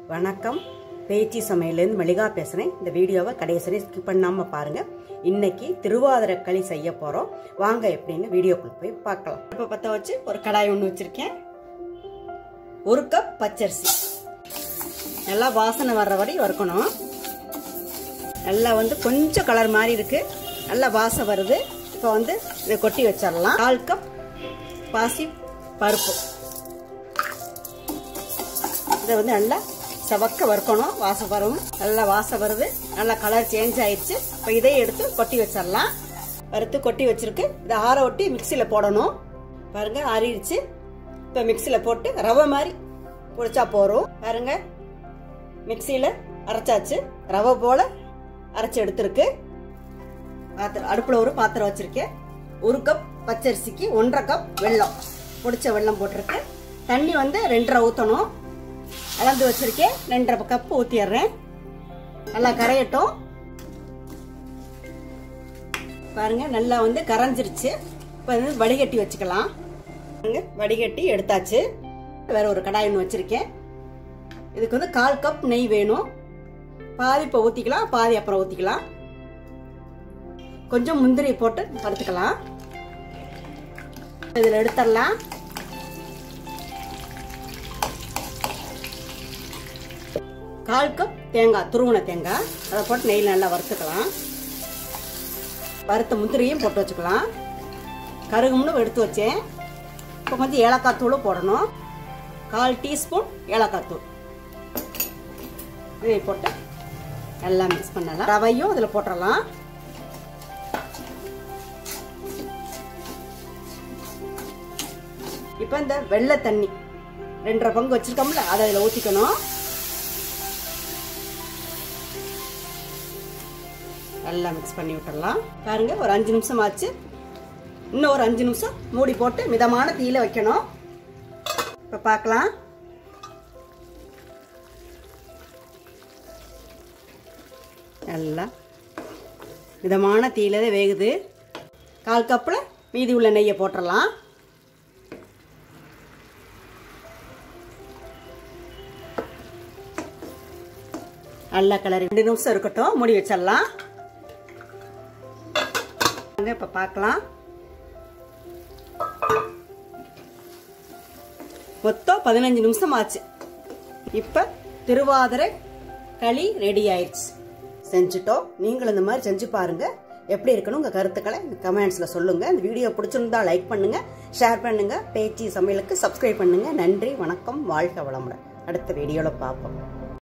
வணக்கம் பேச்சி சமையலேருந்து மளிகா பேசுகிறேன் இந்த வீடியோவை கடைசி ஸ்கிப் பண்ணாமல் பாருங்கள் இன்னைக்கு திருவாதிரை களி செய்ய போகிறோம் வாங்க எப்படின்னு வீடியோக்குள்ள போய் பார்க்கலாம் இப்போ பற்ற வச்சு ஒரு கடாய் ஒன்று வச்சுருக்கேன் ஒரு கப் பச்சரிசி நல்லா வாசனை வர்ற வரை வறுக்கணும் நல்லா வந்து கொஞ்சம் கலர் மாதிரி இருக்கு நல்லா வாசம் வருது இப்போ வந்து இதை கொட்டி வச்சிடலாம் கால் கப் பாசி பருப்பு இதை வந்து நல்லா செவக்க வறுக்கணும் வாசம் வரும் நல்லா வாசம் வருது நல்லா கலர் சேஞ்ச் ஆயிடுச்சு இப்போ இதை எடுத்து கொட்டி வச்சிடலாம் வறுத்து கொட்டி வச்சிருக்கு இதை ஆற ஒட்டி மிக்சியில் போடணும் பாருங்க ஆறிடுச்சு இப்போ மிக்சியில் போட்டு ரவை மாதிரி பொடிச்சா போகிறோம் பாருங்க மிக்சியில் அரைச்சாச்சு ரவை போல அரைச்சி எடுத்திருக்கு பாத்திரம் அடுப்பில் ஒரு பாத்திரம் வச்சிருக்கேன் ஒரு கப் பச்சரிசிக்கு ஒன்றரை கப் வெல்லம் பொடிச்ச வெல்லம் போட்டிருக்கு தண்ணி வந்து ரெண்டரை ஊற்றணும் கலந்து வச்சிருக்கேன் ரெண்டரை கப் ஊற்றிடுறேன் நல்லா கரையட்டும் பாருங்க நல்லா வந்து கரைஞ்சிருச்சு இப்போ வந்து வடிகட்டி வச்சுக்கலாம் பாருங்க வடிகட்டி எடுத்தாச்சு வேற ஒரு கடாய் ஒன்று வச்சிருக்கேன் இதுக்கு வந்து கால் கப் நெய் வேணும் பாதி இப்போ ஊற்றிக்கலாம் பாதி அப்புறம் ஊற்றிக்கலாம் கொஞ்சம் முந்திரி போட்டு வறுத்துக்கலாம் இதில் எடுத்துடலாம் கால் கப் தேங்காய் துருவன தேங்காய் அதை போட்டு நெய்யில் நல்லா வறுத்துக்கலாம் வறுத்த முந்திரியும் போட்டு வச்சுக்கலாம் கருகும்னு எடுத்து வச்சேன் இப்போ கொஞ்சம் ஏலக்காய் தூளும் போடணும் கால் டீஸ்பூன் ஏலக்காய் தூள் இதை போட்டு நல்லா மிக்ஸ் பண்ணலாம் ரவையும் அதில் போட்டுடலாம் இப்போ இந்த வெள்ளை தண்ணி ரெண்டரை பங்கு வச்சிருக்கோம்ல அதை அதில் ஊற்றிக்கணும் நல்லா மிக்ஸ் பண்ணி விட்டுடலாம் பாருங்க ஒரு அஞ்சு நிமிஷம் ஆச்சு இன்னும் ஒரு அஞ்சு நிமிஷம் மூடி போட்டு மிதமான தீயில வைக்கணும் இப்போ பார்க்கலாம் நல்லா மிதமான தீயில தான் வேகுது கால் கப்பில் மீதி உள்ள நெய்யை போட்டுடலாம் நல்லா கலர் ரெண்டு நிமிஷம் இருக்கட்டும் மூடி வச்சிடலாம் இப்போ பார்க்கலாம் மொத்தம் பதினஞ்சு நிமிஷம் ஆச்சு இப்போ திருவாதிரை களி ரெடி ஆயிடுச்சு செஞ்சுட்டோம் நீங்களும் இந்த மாதிரி செஞ்சு பாருங்க எப்படி இருக்கணும் உங்க கருத்துக்களை கமெண்ட்ஸ்ல சொல்லுங்க இந்த வீடியோ பிடிச்சிருந்தா லைக் பண்ணுங்க ஷேர் பண்ணுங்க பேச்சு சமையலுக்கு சப்ஸ்கிரைப் பண்ணுங்க நன்றி வணக்கம் வாழ்க வளமுடன் அடுத்த வீடியோல பார்ப்போம்